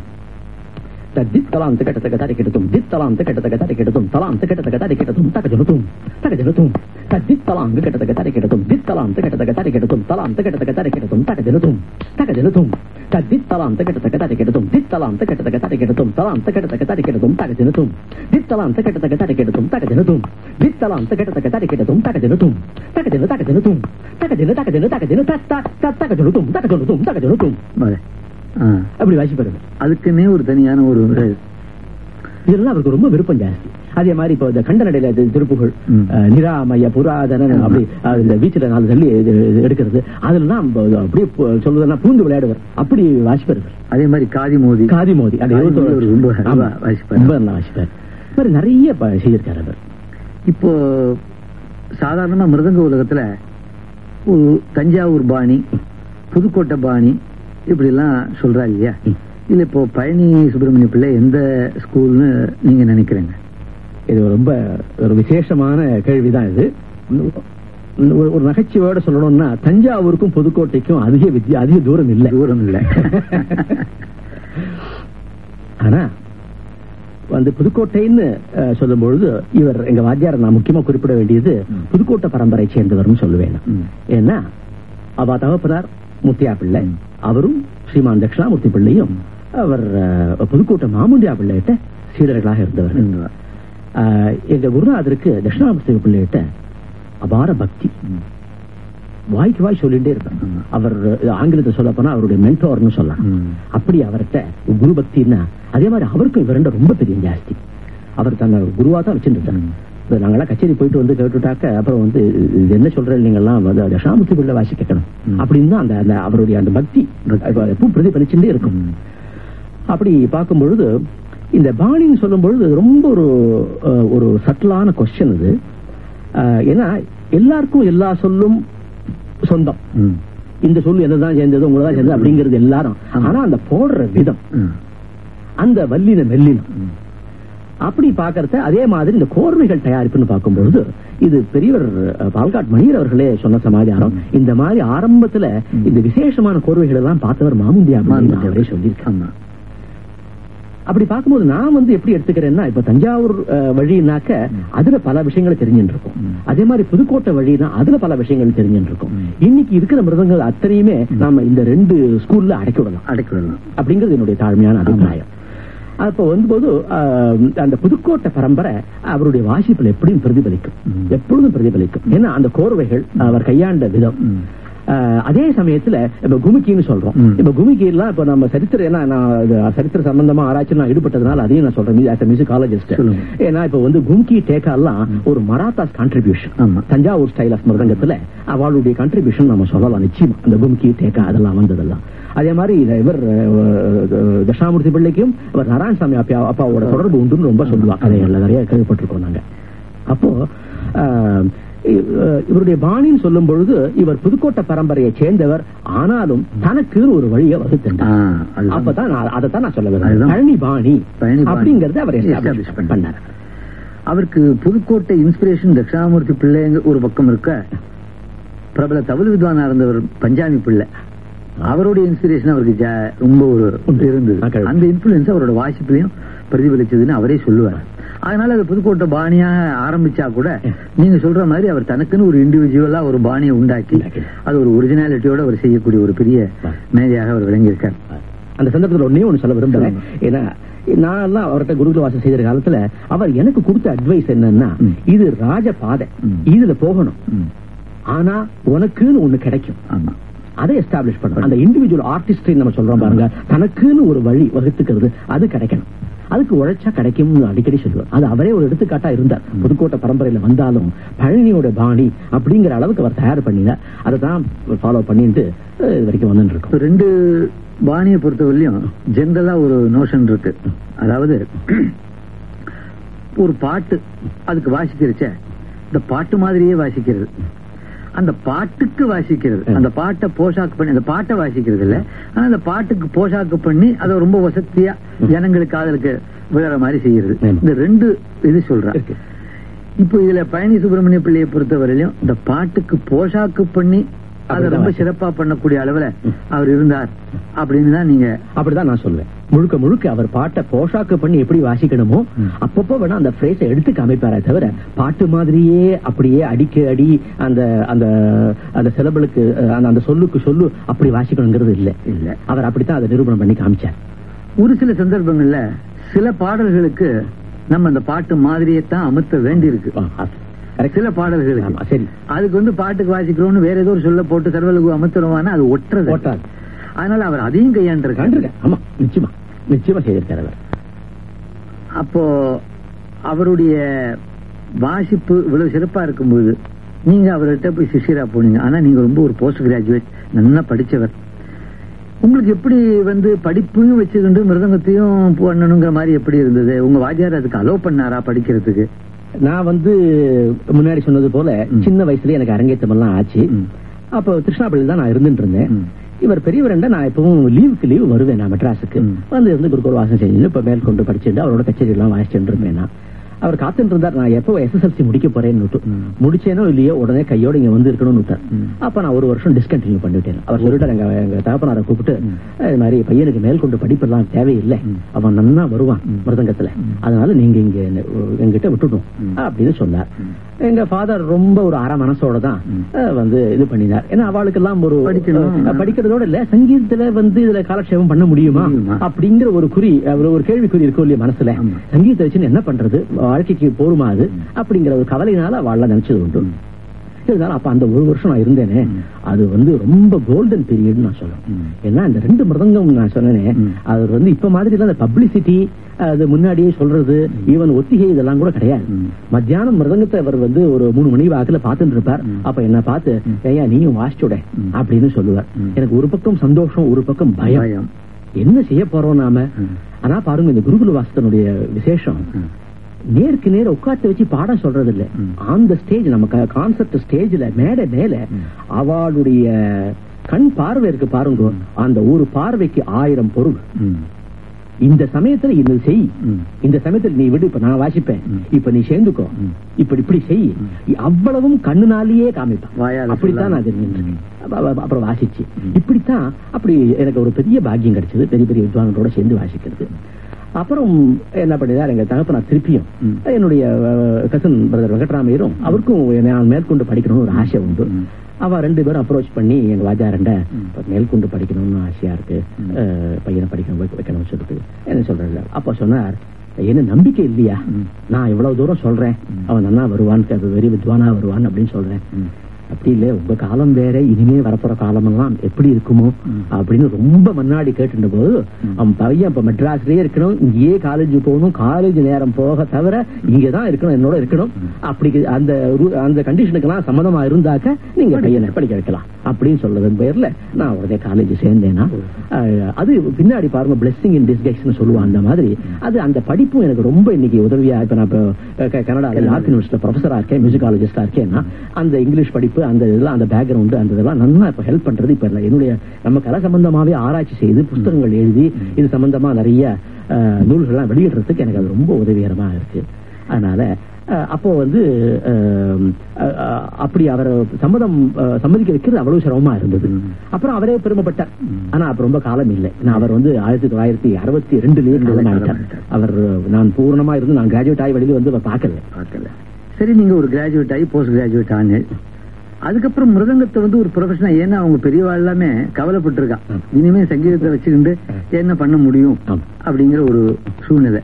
தித்தலாம் திக்கட்டத்தக்க தடை கெடுத்தும் தித்தலாம் திக்கட்டத்தக்க தடை கெடுத்தும் தலாம் திக்கட்டத்தக்க தடை கெடுத்தும் தக்க ஜனத்தும் தக்க ஜனத்தும் தித்தலாம் திக்கட்டத்தக்க தடை கெடுத்தும் தித்தலாம் திக்கட்டத்தக்க தடை கெடுத்தும் தலாம் திக்கட்டத்தக்க தடை கெடுத்தும் தக்க ஜனத்தும் தக்க ஜனத்தும் தித்தலாம் திக்கட்டத்தக்க தடை கெடுத்தும் தித்தலாம் திக்கட்டத்தக்க தடை கெடுத்தும் தலாம் திக்கட்டத்தக்க தடை கெடுத்தும் தக்க ஜனத்தும் தித்தலாம் திக்கட்டத்தக்க தடை கெடுத்தும் தக்க ஜனத்தும் தித்தலாம் திக்கட்டத்தக்க தடை கெடுத்தும் தக்க ஜனத்தும் தக்க ஜன தக்க ஜனத்தும் தக்க ஜன தக்க ஜன தக்க ஜன தக்க தக்க ஜனத்தும் தக்க ஜனத்தும் தக்க ஜனத்தும் மகளே. ஆ. அப்படி வாசிப்பாரு அதுக்குன்னே ஒரு தனியான ஒரு இதெல்லாம் அவருக்கு ரொம்ப விருப்பம் ஜாஸ்தி அதே மாதிரி இப்போ இந்த கண்டனடையில இது திருப்புகள் ம். அஹ், நிராமய புராதன அப்படி அஹ், இந்த வீச்சுல நாலு தள்ளி இது- இது எடுக்கிறது அதெல்லாம் ப- அப்படியே பு- சொல்வதெல்லாம் பூந்து விளையாடுவார் அப்படி வாசிப்பார் இவர். அதே மாதிரி காதி மோதி காதி மோதி அந்த காதி மோதி அவர் ரொம்ப ஆமா. நல்லா வாசிப்பார். ரொம்ப நல்லா வாசிப்பார் இந்த மாதிரி நிறைய ப- செய்திருக்காரு அவர் இப்போ சாதாரணமா மிருதங்க உலகத்துல ஒரு தஞ்சாவூர் பாணி புதுக்கோட்டை பாணி இப்படி எல்லாம் சொல்றா இல்லையா ம். இல்ல இப்போ பழனி சுப்பிரமணிய பிள்ளை எந்த ஸ்கூல்னு நீங்க நினைக்கிறீங்க இது ரொம்ப ஒரு விசேஷமான கேள்விதான் இது ஒரு- ஒரு நகைச்சுவையோட சொல்லணும்னா தஞ்சாவூருக்கும் புதுக்கோட்டைக்கும் அதிக வித்தியா அதிக தூரம் இல்லை தூரம் இல்ல ஆனா வந்து புதுக்கோட்டைன்னு அஹ், சொல்லும்பொழுது இவர் எங்க வாத்தியார் நான் முக்கியமா குறிப்பிட வேண்டியது ம். புதுக்கோட்டை பரம்பரை சேர்ந்தவர்னு சொல்லுவேன் நான். ம். ஏன்னா அவ தகப்பனார் முத்தியா பிள்ளை ம். அவரும் ஸ்ரீமான் தட்சிணாமூர்த்தி பிள்ளையும் அவர் அஹ், புதுக்கோட்டை மாமுண்டியா பிள்ளைகிட்ட சீடர்களாக இருந்தவர் ம். அஹ், எங்க குருநாதருக்கு தட்சிணாமூர்த்தி பிள்ளைகிட்ட அபார பக்தி ம். வாய்க்கு வாய் சொல்லிட்டே இருப்பார் ஆமா. அவர் அஹ், ஆங்கிலத்தை சொல்ல போனா அவருடைய மென்டோர்னு சொல்லலாம் ம். அப்படி அவர்கிட்ட குரு பக்தின்னா அதே மாதிரி அவருக்கும் இவருண்ட ரொம்ப பெரிய ஜாஸ்தி அவர் தன்னை குருவா தான் வச்சுட்டு ம். இப்ப நாங்கெல்லாம் கச்சேரி போயிட்டு வந்து கேட்டுட்டாக்க அப்புறம் வந்து இது என்ன சொல்றேன் நீங்கெல்லாம் வந்து தசாமுத்தி பிள்ளை வாசி கேட்கணும் ம். அப்படின்னு தான் அந்த அந்த அவருடைய அந்த பக்தி பக்தி. இப்ப எப்பவும் பிரதிபலிச்சுட்டே இருக்கும் ம். அப்படி பார்க்கும் பொழுது இந்த பாணின்னு சொல்லும் பொழுது ரொம்ப ஒரு அஹ், ஒரு சட்டிலான கொஸ்டின் இது அஹ், ஏன்னா எல்லாருக்கும் எல்லா சொல்லும் சொந்தம் ம். இந்த சொல்லு என்னதான் சேர்ந்தது உங்களை தான் சேர்ந்தது அப்படிங்கிறது எல்லாரும் ஆமா. ஆனா அந்த போடுற விதம் ம். அந்த வல்லின மெல்லினம் ம். அப்படி பாக்கறத அதே மாதிரி இந்த கோர்வைகள் தயாரிப்புன்னு பார்க்கும்பொழுது இது பெரியவர் அஹ், பால்காட் மணியர் அவர்களே சொன்ன சமாச்சாரம் இந்த மாதிரி ஆரம்பத்துல இந்த விசேஷமான கோர்வைகள் எல்லாம் பார்த்தவர் மாமுந்தியா அப்படின்னு மாமுண்டியா. அவரே சொல்லியிருக்காங்க ஆமா அப்படி பார்க்கும்போது நான் வந்து எப்படி எடுத்துக்கிறேன்னா இப்ப தஞ்சாவூர் அஹ், வழினாக்க அதுல பல விஷயங்களை தெரிஞ்சுட்டு இருக்கோம் ம். அதே மாதிரி புதுக்கோட்டை வழினா அதுல பல விஷயங்கள் தெரிஞ்சுட்டு இருக்கோம் ம். இன்னைக்கு இருக்கிற மிருதங்கள் அத்தனையுமே நாம இந்த ரெண்டு ஸ்கூல்ல அடக்கி விடலாம் அடக்கி விடலாம் அப்படிங்கிறது என்னுடைய தாழ்மையான அபிப்பிராயம் அப்போ வந்தபோது ஆஹ், அந்த புதுக்கோட்டை பரம்பரை அவருடைய வாசிப்புல எப்படியும் பிரதிபலிக்கும் ம். எப்பொழுதும் பிரதிபலிக்கும் ஏன்னா அந்த கோர்வைகள் அவர் கையாண்ட விதம் ம். ஆஹ், அதே சமயத்துல இப்ப குமிக்கின்னு சொல்றோம் ம். இப்ப குமிக்கி எல்லாம் இப்ப நம்ம சரித்திரம் ஏன்னா நான் இது சரித்திர சம்பந்தமா ஆராய்ச்சி நான் ஈடுபட்டதுனால அதையும் நான் சொல்றேன் as a musicologist சொல்லுங்க. ஏன்னா இப்ப வந்து கும்கி டேக்கா எல்லாம் ஒரு மராத்தாஸ் கான்ட்ரிபியூஷன் ஆமா. தஞ்சாவூர் ஸ்டைல் ஆஃப் மிருதங்கத்துல அவளுடைய கான்ட்ரிபியூஷன் நம்ம சொல்லலாம் நிச்சயமா அந்த கும்கி டேக்கா அதெல்லாம் வந்ததெல்லாம் அதே மாதிரி இந்த இவர் அஹ், தட்சாமூர்த்தி பிள்ளைக்கும் அவர் நாராயணசாமி அப்பா அப்பாவோட தொடர்பு உண்டுன்னு ரொம்ப சொல்லுவா கதைகள்ல நிறைய கேள்விப்பட்டிருக்கோம் நாங்க அப்போ ஆஹ், இ- அஹ், இவருடைய பாணின்னு சொல்லும் பொழுது இவர் புதுக்கோட்டை பரம்பரையை சேர்ந்தவர் ஆனாலும் தனக்கு ஒரு வழியை ஆ, வகுத்தென்றார் அதுதான். அப்பதான் நான் அதைத்தான் நான் சொல்ல அதுதான். வருவேன் பழனி பாணி பழனி பாணி. அப்படிங்கறத அவர் Establish establish பண்ணார். பண்ணார் அவருக்கு புதுக்கோட்டை இன்ஸ்பிரேஷன் தட்சிணாமூர்த்தி பிள்ளைங்க ஒரு பக்கம் இருக்க பிரபல தவில் வித்வானா இருந்தவர் பஞ்சாமி பிள்ளை அவருடைய இன்ஸ்பிரேஷன் அவருக்கு ஜா- ரொம்ப ஒரு இருந்தது ஆ, correct. அந்த இன்ஃபுளுன்ஸ் அவரோட வாசிப்புலயும் பிரதிபலிச்சதுன்னு அவரே சொல்லுவார் அதனால அது புதுக்கோட்டை பாணியாக ஆரம்பிச்சா கூட நீங்க சொல்ற மாதிரி அவர் தனக்குன்னு ஒரு இண்டிவிஜுவலா ஒரு பாணியை உண்டாக்கி உண்டாக்கி. அது ஒரு ஒரிஜினாலிட்டியோட அவர் செய்யக்கூடிய ஒரு பெரிய மேதையாக அவர் விளங்கியிருக்கார் அந்த சந்தர்ப்பத்தில் ஒன்னே ஒண்ணு சொல்ல விரும்புறேன் ஏன்னா நான் எல்லாம் அவர்கிட்ட குருகுல வாசம் செய்த காலத்துல அவர் எனக்கு கொடுத்த அட்வைஸ் என்னன்னா ம். இது ராஜ பாதை ம். இதுல போகணும் ம். ஆனா உனக்குன்னு ஒண்ணு கிடைக்கும் ஆமா அதை எஸ்டாப்ளிஷ் பண்ணணும் அந்த இண்டிவிஜுவல் ஆர்டிஸ்ட் நம்ம சொல்றோம் பாருங்க தனக்குன்னு ஒரு வழி வகுத்துக்கிறது அது கிடைக்கணும் அதுக்கு உழைச்சா கிடைக்கும்னு அடிக்கடி சொல்லுவார் அது அவரே ஒரு எடுத்துக்காட்டா இருந்தார் புதுக்கோட்டை பரம்பரையில வந்தாலும் பழனியோட பாணி அப்படிங்கிற அளவுக்கு அவர் தயார் பண்ணினார் அதை தான் ஃபாலோ பண்ணிட்டு அஹ், இது வரைக்கும் வந்துட்டு இருக்கோம் இப்ப ரெண்டு பாணியை பொறுத்தவரையிலும் ஜென்ரலா ஒரு நோஷன் இருக்கு அதாவது ஒரு பாட்டு அதுக்கு வாசிக்கிறச்ச இந்த பாட்டு மாதிரியே வாசிக்கிறது அந்த பாட்டுக்கு வாசிக்கிறது அந்த பாட்டை போஷாக்கு பண்ணி அந்த பாட்டை வாசிக்கிறது இல்ல ஆனா அந்த பாட்டுக்கு போஷாக்கு பண்ணி அதை ரொம்ப வசதியா ஜனங்களுக்கு காதலுக்கு விழற மாதிரி செய்யறது ஆமா. இந்த ரெண்டு இது சொல்றேன் இருக்கு. இப்போ இதுல பழனி சுப்பிரமணிய பிள்ளையை பொறுத்தவரையிலும் இந்த பாட்டுக்கு போஷாக்கு பண்ணி அதை அப்படிதான் ரொம்ப வாசி- சிறப்பா பண்ணக்கூடிய அளவுல அவர் இருந்தார் அப்படின்னு தான் நீங்க அப்படிதான் நான் சொல்லுவேன் முழுக்க முழுக்க அவர் பாட்டை போஷாக்கு பண்ணி எப்படி வாசிக்கணுமோ ம். அப்பப்போ வேணா அந்த பிரேஸை எடுத்து காமிப்பாரே தவிர பாட்டு மாதிரியே அப்படியே அடிக்க அடி அந்த அந்த அந்த சிலபலுக்கு அந்த அந்த சொல்லுக்கு சொல்லு அப்படி வாசிக்கணுங்கிறது இல்ல இல்ல அவர் அப்படித்தான் அதை நிரூபணம் பண்ணி காமிச்சார் ஒரு சில சந்தர்ப்பங்கள்ல சில பாடல்களுக்கு நம்ம அந்த பாட்டு மாதிரியே தான் அமுத்த வேண்டி இருக்கு ஆ, அது. correct. சில பாடல்களுக்கு ஆமா, சரி அதுக்கு வந்து பாட்டுக்கு வாசிக்கிறோம்னு வேற ஏதோ ஒரு சொல்ல போட்டு சர்வலுக்கு அமுத்துறோம்னா அது ஒட்டுறது ஓட்டாது. அதனால அவர் அதையும் கையாண்டிருக்காரு கண்டிருக்கேன் ஆமா நிச்சயமா நிச்சயமா செய்திருக்காரு அவர் அப்போ அவருடைய வாசிப்பு இவ்வளவு சிறப்பா இருக்கும்போது நீங்க அவர்கிட்ட போய் சிஷியரா போனீங்க ஆனா நீங்க ரொம்ப ஒரு போஸ்ட் கிராஜுவேட் நல்லா படிச்சவர் உங்களுக்கு எப்படி வந்து படிப்பையும் வச்சுக்கிட்டு மிருதங்கத்தையும் பண்ணணுங்கிற மாதிரி எப்படி இருந்தது உங்க வாத்தியார் அதுக்கு அலோவ் பண்ணாரா படிக்கிறதுக்கு நான் வந்து முன்னாடி சொன்னது போல ம். சின்ன வயசுல எனக்கு அரங்கேற்றம் எல்லாம் ஆச்சு ம். அப்போ திருஷ்ணாபள்ளியில் தான் நான் இருந்துட்டு இருந்தேன் ம். இவர் பெரியவரண்ட நான் எப்பவும் லீவுக்கு லீவு வருவேன் நான் மெட்ராஸுக்கு ம். வந்து இருந்து குருகுல வாசம் செஞ்சு இப்ப மேற்கொண்டு படிச்சுட்டு அவரோட கச்சேரி எல்லாம் வாசிச்சுட்டு இருப்பேன் நான் அவர் காத்துட்டு இருந்தார் நான் எப்போ எஸ்எஸ்எல்சி முடிக்க போறேன்னு ம். முடிச்சேனோ இல்லையோ உடனே கையோட இங்க வந்து இருக்கணும்னு விட்டார் ம். அப்ப நான் ஒரு வருஷம் டிஸ்கண்டினியூ பண்ணிவிட்டேன் அவர் சொல்லிட்டு எங்க எங்க தகப்பனாரை கூப்பிட்டு ம். இது மாதிரி பையனுக்கு மேற்கொண்டு படிப்பெல்லாம் தேவையில்லை ம். அவன் நன்னா வருவான் ம். மிருதங்கத்துல ம். அதனால நீங்க இங்க என்ன- எங்கிட்ட விட்டுட்டோம் ம். அப்படின்னு சொன்னார் ம். எங்க ஃபாதர் ரொம்ப ஒரு அரை மனசோட தான் ம். அஹ், வந்து இது பண்ணினார் ஏன்னா அவளுக்கு எல்லாம் ஒரு படிக்கணும். அஹ், படிக்கிறதோட இல்ல சங்கீதத்துல வந்து இதுல காலக்ஷேபம் பண்ண முடியுமா முடியுமா? அப்படிங்கிற ஒரு குறி ஒரு ஒரு கேள்விக்குறி இருக்கும் இல்லையா மனசுல ஆமா. சங்கீதத்தை வச்சு என்ன பண்றது வாழ்க்கைக்கு போருமா அது அப்படிங்கிற ஒரு கவலையினால அவள் நினைச்சது உண்டு ம். இருந்தாலும் அப்ப அந்த ஒரு வருஷம் நான் இருந்தேனே ம். அது வந்து ரொம்ப கோல்டன் பீரியட் நான் சொல்லுவேன் ம். ஏன்னா இந்த ரெண்டு மிருதங்கம் நான் சொன்னேனே ம். அது வந்து இப்ப மாதிரி எல்லாம் அந்த பப்ளிசிட்டி அது முன்னாடியே சொல்றது ஈவன் ஒத்திகை இதெல்லாம் கூட கிடையாது ம். மத்தியானம் மிருதங்கத்தை அவர் வந்து ஒரு மூணு மணி வாக்குல பாத்துட்டு இருப்பார் ம். அப்ப என்ன பார்த்து ம். ஐயா நீயும் வாசிச்சுட ம். அப்படின்னு சொல்லுவார் ம். எனக்கு ஒரு பக்கம் சந்தோஷம் ஒரு பக்கம் பயம் பயம். என்ன செய்ய போறோம் நாம ம். ஆனா பாருங்க இந்த குருகுல வாசத்தினுடைய விசேஷம் ம். நேருக்கு நேர உட்கார்த்து வச்சு பாடம் சொல்றது இல்ல ம். அந்த ஸ்டேஜ் நம்ம கான்செப்ட் ஸ்டேஜ்ல மேடை மேல ம். அவளுடைய கண் பார்வை இருக்கு பாருங்க அந்த ஒரு பார்வைக்கு ஆயிரம் பொருள் ம். இந்த சமயத்துல இது செய் ம். இந்த சமயத்துல நீ விடு இப்ப நான் வாசிப்பேன் ம். இப்ப நீ சேர்ந்துக்கோ ம். இப்படி இப்படி செய் அவ்வளவும் கண்ணுனாலேயே காமிப்பான் வாயால அப்படித்தான் நான் சொல்லாம. தெரிஞ்சிருக்கேன் அப்ப- அப்ப- அப்புறம் வாசிச்சு ம். இப்படித்தான் அப்படி எனக்கு ஒரு பெரிய பாக்கியம் கிடைச்சது பெரிய பெரிய வித்வான்களோட சேர்ந்து வாசிக்கிறது அப்புறம் என்ன பண்ணினார் எங்க தகப்பனார் திருப்பியும் ம். என்னுடைய கசன் பிரதர் வெங்கட்ராமையரும் அவருக்கும் நான் மேற்கொண்டு படிக்கணும்னு ஒரு ஆசை உண்டு ம். அவ ரெண்டு பேரும் அப்ரோச் பண்ணி எங்க வாஜாரண்ட ம். மேற்கொண்டு படிக்கணும்னு ஆசையா இருக்கு ம். அஹ், பையனை படிக்கணும் வைக்க- வைக்கணும்னு சொல்லிட்டு என்ன சொல்றாரு அப்ப சொன்னார் என்ன நம்பிக்கை இல்லையா ம். நான் இவ்வளவு தூரம் சொல்றேன் ம். அவன் நன்னா வருவான் வெறி வித்வானா வருவான் அப்படின்னு சொல்றேன் ம். அப்படி இல்ல உங்க காலம் வேற இனிமே வரப்போற காலமெல்லாம் எப்படி இருக்குமோ ம். அப்படின்னு ரொம்ப மன்னாடி கேட்டுட்ட போது ம். அவன் பையன் இப்ப மெட்ராஸ்லயே இருக்கணும் இங்கேயே காலேஜ் போகணும் காலேஜ் நேரம் போக தவிர இங்கதான் இருக்கணும் என்னோட இருக்கணும் ம். அப்படி அந்த ரு- அந்த கண்டிஷனுக்கு எல்லாம் சம்மதமா இருந்தாக்க நீங்க பையனை படிக்க வைக்கலாம் அப்படின்னு சொல்றதன் பேர்ல நான் உடனே காலேஜ் சேர்ந்தேன்னா அஹ், அது பின்னாடி பாருங்க பிளெஸிங் இன் டிஸ்கைஸ்னு சொல்லுவான் அந்த மாதிரி அது அந்த படிப்பும் எனக்கு ரொம்ப இன்னைக்கு உதவியா இப்ப நான் இப்ப க- கனடால நார்த் யூனிவர்சிட்டியில ப்ரொஃபஸரா இருக்கேன் மியூசிகாலஜிஸ்டா இருக்கேன்னா அந்த இங்கிலீஷ் படிப்பு அந்த இதெல்லாம் அந்த பேக்ரவுண்ட் அந்த இதெல்லாம் நல்லா இப்ப ஹெல்ப் பண்றது இப்ப இல்ல. என்னுடைய நம்ம கலை சம்பந்தமாவே ஆராய்ச்சி செய்து புஸ்தகங்கள் எழுதி இது சம்பந்தமா நிறைய அஹ், நூல்கள்லாம் வெளியிடுறதுக்கு எனக்கு அது ரொம்ப உதவிகரமா இருக்கு அதனால அஹ், அப்போ வந்து அஹ், அஹ், அஹ், அப்படி அவரை சம்மதம் அஹ், சம்மதிக்க வைக்கிறது அவ்வளவு சிரமமா இருந்தது ம். அப்புறம் அவரே பெருமைப்பட்டார் ம். ஆனா அப்ப ரொம்ப காலம் இல்லை நான் அவர் வந்து ஆயிரத்தி தொள்ளாயிரத்தி அறுபத்தி ரெண்டுலயே காலம் ஆயிட்டார் காலமாயிட்டார். அவர் நான் பூர்ணமா இருந்து நான் கிராஜுவேட் ஆகி வெளியில வந்து அவர் பார்க்கல பார்க்கல சரி நீங்க ஒரு கிராஜுவேட் ஆகி போஸ்ட் கிராஜுவேட் ஆனு அதுக்கப்புறம் மிருதங்கத்தை வந்து ஒரு ப்ரொஃபஷனா ஏன்னா அவங்க பெரியவா எல்லாமே கவலைப்பட்டிருக்கா இனிமே சங்கீதத்தை வச்சுக்கிண்டு என்ன பண்ண முடியும் ஆமா. அப்படிங்கிற ஒரு சூழ்நிலை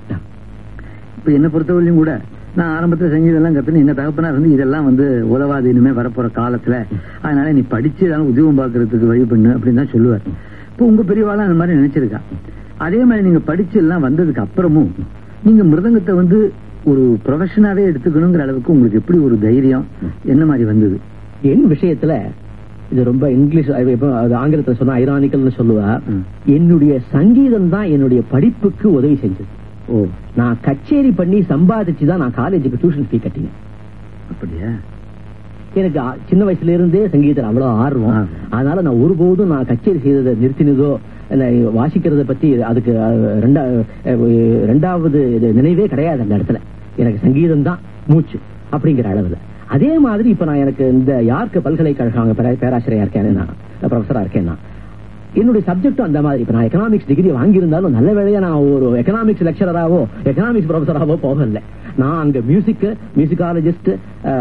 இப்ப என்ன பொறுத்தவரையிலும் கூட நான் ஆரம்பத்துல சங்கீதம் எல்லாம் கத்துன்னு எங்க தகப்பனா இருந்து இதெல்லாம் வந்து உதவாது இனிமே வரப்போற காலத்துல அதனால நீ படிச்சு ஏதாவது உத்தியோகம் பார்க்கறதுக்கு வழி பண்ணு அப்படின்னு தான் சொல்லுவார் இப்போ உங்க பெரியவாளும் அந்த மாதிரி நினைச்சிருக்கா அதே மாதிரி நீங்க படிச்சு எல்லாம் வந்ததுக்கு அப்புறமும் நீங்க மிருதங்கத்தை வந்து ஒரு ப்ரொஃபஷனாவே எடுத்துக்கணுங்கிற அளவுக்கு உங்களுக்கு எப்படி ஒரு தைரியம் என்ன மாதிரி வந்தது என் விஷயத்துல இது ரொம்ப இங்கிலீஷ் அது இப்போ அது ஆங்கிலத்துல சொன்னா ஐரானிக்கல்னு சொல்லுவா ம். என்னுடைய சங்கீதம் தான் என்னுடைய படிப்புக்கு உதவி செஞ்சது ஓ நான் கச்சேரி பண்ணி சம்பாதிச்சு தான் நான் காலேஜுக்கு டியூஷன் ஃபீ கட்டினேன் அப்படியா எனக்கு ஆ- சின்ன வயசுல இருந்தே சங்கீதத்தில் அவ்வளவு ஆர்வம் ஆ. அதனால நான் ஒருபோதும் நான் கச்சேரி செய்ததை நிறுத்தினதோ இல்ல வாசிக்கிறத பத்தி அதுக்கு அஹ், ரெண்டா அஹ், ரெண்டாவது இது நினைவே கிடையாது அந்த இடத்துல எனக்கு சங்கீதம் தான் மூச்சு அப்படிங்கிற அளவுல அதே மாதிரி இப்ப நான் எனக்கு இந்த யாருக்கு பல்கலைக்கழகம் அங்க பேரா- பேராசிரியரா இருக்கேன் நான் ப்ரொஃபஸரா இருக்கேன் நான் என்னுடைய சப்ஜெக்டும் அந்த மாதிரி இப்ப நான் எக்கனாமிக்ஸ் டிகிரி வாங்கியிருந்தாலும் நல்ல வேளையா நான் ஒரு எக்கனாமிக்ஸ் லெக்சரராவோ எக்கனாமிக்ஸ் ப்ரொஃபஸராவோ போகல நான் அங்க மியூசிக் மியூசிகாலஜிஸ்ட்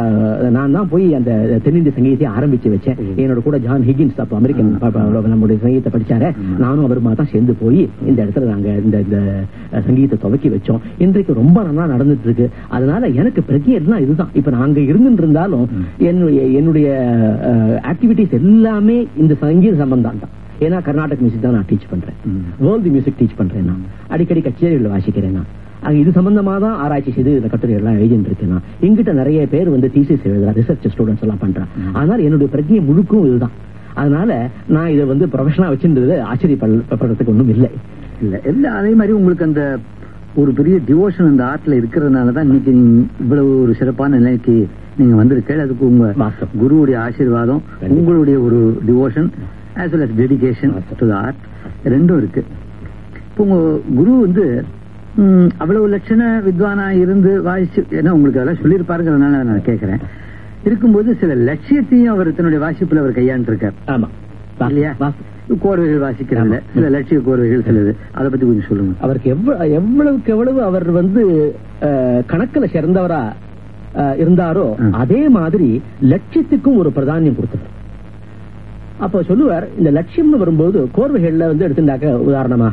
நான் தான் போய் அந்த தென்னிந்திய சங்கீதத்தை ஆரம்பிச்சு வச்சேன் என்னோட கூட ஜான் ஹிகின்ஸ் அப்ப அமெரிக்கன் ப- ப- நம்முடைய சங்கீதத்தை படிச்சாரு நானும் அவருமா தான் சேர்ந்து போய் இந்த இடத்துல நாங்க இந்த இந்த அஹ், சங்கீதத்தை துவக்கி வச்சோம் இன்றைக்கு ரொம்ப நல்லா நடந்துட்டு இருக்கு அதனால எனக்கு பிரஜை எல்லாம் இதுதான் இப்ப நாங்க இருந்துட்டு இருந்தாலும் என்னுடைய என்னுடைய ஆக்டிவிட்டிஸ் எல்லாமே இந்த சங்கீத சம்பந்தம் தான் ஏன்னா கர்நாடக மியூசிக் தான் நான் டீச் பண்றேன் ம். வேர்ல்டு மியூசிக் டீச் பண்றேன் நான் அடிக்கடி கச்சேரிகள் வாசிக்கிறேன் நான் அங்க இது சம்பந்தமா தான் ஆராய்ச்சி செய்து இந்த கட்டுரை எல்லாம் எழுதிட்டு இருக்கேன் நான் எங்கிட்ட நிறைய பேர் வந்து தீசிஸ் எழுதுறா ரிசர்ச் ஸ்டூடெண்ட்ஸ் எல்லாம் பண்றான் அதனால என்னுடைய பிரஜையை முழுக்கும் இதுதான் அதனால நான் இதை வந்து ப்ரொஃபஷனா வச்சிருந்தது ஆச்சரியப்படுறதுக்கு ஒண்ணும் இல்லை இல்ல இல்ல அதே மாதிரி உங்களுக்கு அந்த ஒரு பெரிய டிவோஷன் அந்த ஆர்ட்ல இருக்கிறதுனால தான் இன்னைக்கு நீங்க இவ்வளவு ஒரு சிறப்பான நிலைக்கு நீங்க வந்திருக்கீங்க அதுக்கு உங்க வாஸ்தவம். குருவுடைய ஆசீர்வாதம் கண்டிப்பா. உங்களுடைய ஒரு devotion as well as dedication to the art ரெண்டும் இருக்கு இப்போ உங்க குரு வந்து ம், அவ்வளவு லட்சண வித்வானா இருந்து வாசிச்சு ஏன்னா உங்களுக்கு அதெல்லாம் சொல்லியிருப்பாருங்கிறதுனால நான் கேட்கிறேன் இருக்கும்போது சில லட்சியத்தையும் அவர் தன்னுடைய வாசிப்புல அவர் கையாண்டு இருக்கார் ஆமா வா- இல்லையா வாஸ்தவம். கோர்வைகள் வாசிக்கிறதுல ஆமா. சில லட்சிய கோர்வைகள் சிலது அதை பத்தி கொஞ்சம் சொல்லுங்க அவருக்கு எவ்வ- எவ்வளவுக்கு எவ்வளவு அவர் வந்து அஹ், கணக்குல சிறந்தவரா அஹ், இருந்தாரோ ம். அதே மாதிரி லட்சியத்துக்கும் ஒரு பிராதானியம் கொடுத்தவர் அப்போ சொல்லுவார் இந்த லட்சியம்னு வரும்போது கோர்வைகள்ல வந்து எடுத்துட்டாக்க உதாரணமாக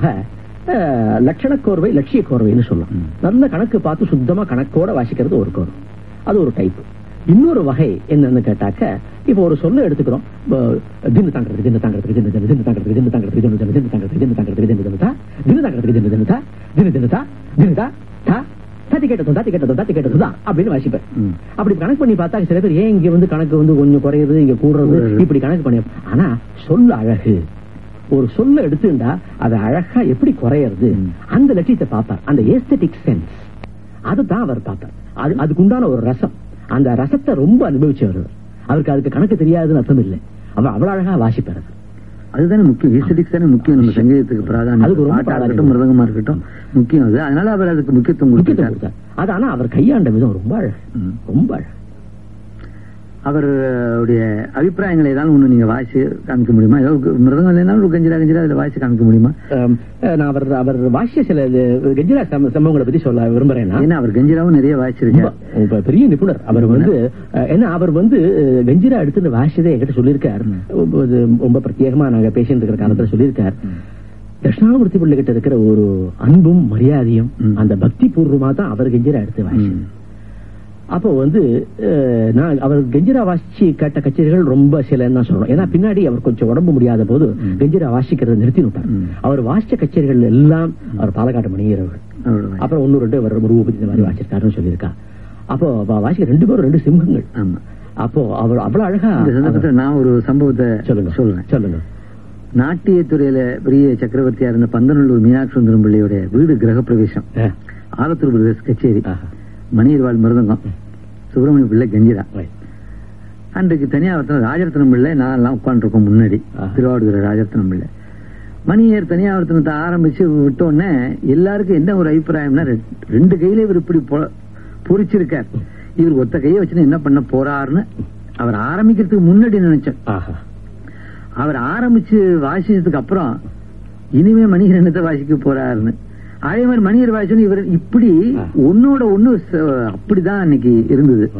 அஹ், லட்சண கோர்வை லட்சிய கோர்வைன்னு சொல்லலாம் ம். நல்ல கணக்கு பார்த்து சுத்தமா கணக்கோட வாசிக்கிறது ஒரு கோர்வை அது ஒரு டைப் இன்னொரு வகை என்னன்னு கேட்டாக்க இப்போ ஒரு சொல்ல எடுத்துக்கிறோம் தின்னு தாங்கிறதுக்கு தின்னு தாங்கிறதுக்கு தின்னு தின்னு தின்னு தாங்கிறதுக்கு தின்னு தாங்கிறதுக்கு தின்னு தின்னு தின்னு தாங்கிறதுக்கு தின்னு தாங்கிறதுக்கு தின்னு தின்னு தா தின்னு தாங்கிறதுக்கு தின்னு தின்னு தா தின்னு தின்னு தா தின்னு தா தா தத்தி கேட்டதும் தத்தி கேட்டதும் தத்தி கேட்டதும் தான் அப்படின்னு வாசிப்பேன் ம். அப்படி கணக்கு பண்ணி பார்த்தா சில பேர் ஏன் இங்க வந்து கணக்கு வந்து கொஞ்சம் குறையுது இங்க கூடுறது கூடுறது. இப்படி கணக்கு பண்ணி ஆனா சொல்ல அழகு ஒரு சொல்ல எடுத்துட்டா அது அழகா எப்படி குறையறது ம். அந்த லட்சியத்தை பார்ப்பார் அந்த ஏஸ்தட்டிக் சென்ஸ் அதுதான் அவர் பார்த்தார் அது அதுக்குண்டான ஒரு ரசம் அந்த ரசத்தை ரொம்ப அனுபவிச்சவர் அவர். அவருக்கு அதுக்கு கணக்கு தெரியாதுன்னு அர்த்தம் இல்லை அவர் அவ்வளவு அழகா வாசிப்பார் அவர். அதுதானே முக்கியம் ஈஸ்தடிக்ஸ் தானே முக்கியம் நம்ம சங்கீதத்துக்கு அதுக்கு பிராதானியம் ரொம்ப பாட்டா இருக்கட்டும் பிராதானியம். மிருதங்கமா இருக்கட்டும் முக்கியம் அது அதனால அவர் அதுக்கு முக்கியத்துவம் முக்கியத்துவம் கொடுத்தார் கொடுத்தார் அது ஆனா அவர் கையாண்ட விதம் ரொம்ப அழகு ம். ரொம்ப அழகு அவருடைய அபிப்பிராயங்களை ஏதாவது ஒண்ணு நீங்க வாசி காமிக்க முடியுமா ஏதாவது மிருதங்கம் இல்லைனாலும் ஒரு கஞ்சிரா கஞ்சிரா இதுல வாசி காமிக்க முடியுமா ஆம், நான் அவர் அவர் வாசிய சில இது கஜிரா சம்ப- சம்பவங்களை பத்தி சொல்ல விரும்புறேன் நான். ஏன்னா அவர் கஞ்சிராவும் நிறைய ரொம்ப வாசிச்சிருக்காரு ரொம்ப பெரிய நிபுணர் அவர் வந்து அஹ், ஏன்னா அவர் வந்து அஹ், கஞ்சிரா எடுத்து வாசியதே என்கிட்ட சொல்லியிருக்கார் ரொம்ப- இது ரொம்ப பிரத்யேகமா நாங்க பேசிட்டு இருக்கிற காலத்துல சொல்லியிருக்கார் தட்சிணாமூர்த்தி பிள்ளை கிட்ட இருக்கிற ஒரு அன்பும் மரியாதையும் ம். அந்த பக்தி பூர்வமா தான் அவர் கெஞ்சிரா எடுத்து வாசி ம். அப்போ வந்து அஹ், நான் அவர் கெஞ்சிரா வாசிச்சு கேட்ட கச்சேரிகள் ரொம்ப சிலன்னு தான் சொல்லணும் ஏன்னா பின்னாடி அவர் கொஞ்சம் உடம்பு முடியாத போது கெஞ்சிரா வாசிக்கிறத நிறுத்தி விட்டார் ம். அவர் வாசிச்ச கச்சேரிகள் எல்லாம் அவர் பாலக்காட்டு மணியர்கள் அவரோட வாசி. அப்புறம் ஒன்னு ரெண்டு அவர் ரூபத்தி இந்த மாதிரி வாசிச்சிருக்காருன்னு சொல்லியிருக்கா அப்போ அவ வாசிக்க ரெண்டு பேரும் ரெண்டு சிம்மங்கள் ஆமா அப்போ அவர் அவ்வளவு அழகா இந்த சந்தர்ப்பத்தில் நான் ஒரு சம்பவத்தை சொல்லுங்க சொல்றேன் சொல்லுங்க நாட்டியத்துறையில பெரிய சக்கரவர்த்தியா இருந்த பந்தநல்லூர் மீனாட்சி சுந்தரம் பிள்ளையுடைய வீடு கிரகப்பிரவேசம் ஆ, ஆலத்தூர் பிரதேஷ் கச்சேரி ஆஹா. மணியர்வாள் மிருதங்கம் சுப்பிரமணிய பிள்ளை கஞ்சிரா Right. அன்றைக்கு தனியாவர்த்தனம் ராஜரத்னம் பிள்ளை நான் எல்லாம் உட்காந்துருக்கோம் முன்னாடி ஆஹா. திருவாவூர் ராஜரத்னம் பிள்ளை மணியர் தனியாவர்த்தனத்தை ஆரம்பிச்சு விட்டோன்னே எல்லாருக்கும் என்ன ஒரு அபிப்பிராயம்னா ரெ- ரெண்டு கையில இவர் இப்படி பொ- பொறிச்சிருக்கார் இவர் ஒத்த கையை வச்சுன்னு என்ன பண்ண போறாருன்னு அவர் ஆரம்பிக்கிறதுக்கு முன்னாடி நினைச்சேன் ஆஹா. அவர் ஆரம்பிச்சு வாசிச்சதுக்கு அப்புறம் இனிமே மணியர் என்னத்தை வாசிக்க போறாருன்னு அதே மாதிரி மணியர் வாசிச்சு இவர் இப்படி ஆ. ஒன்னோட ஒண்ணு ச- அப்படிதான் அன்னைக்கு இருந்தது ஆஹா.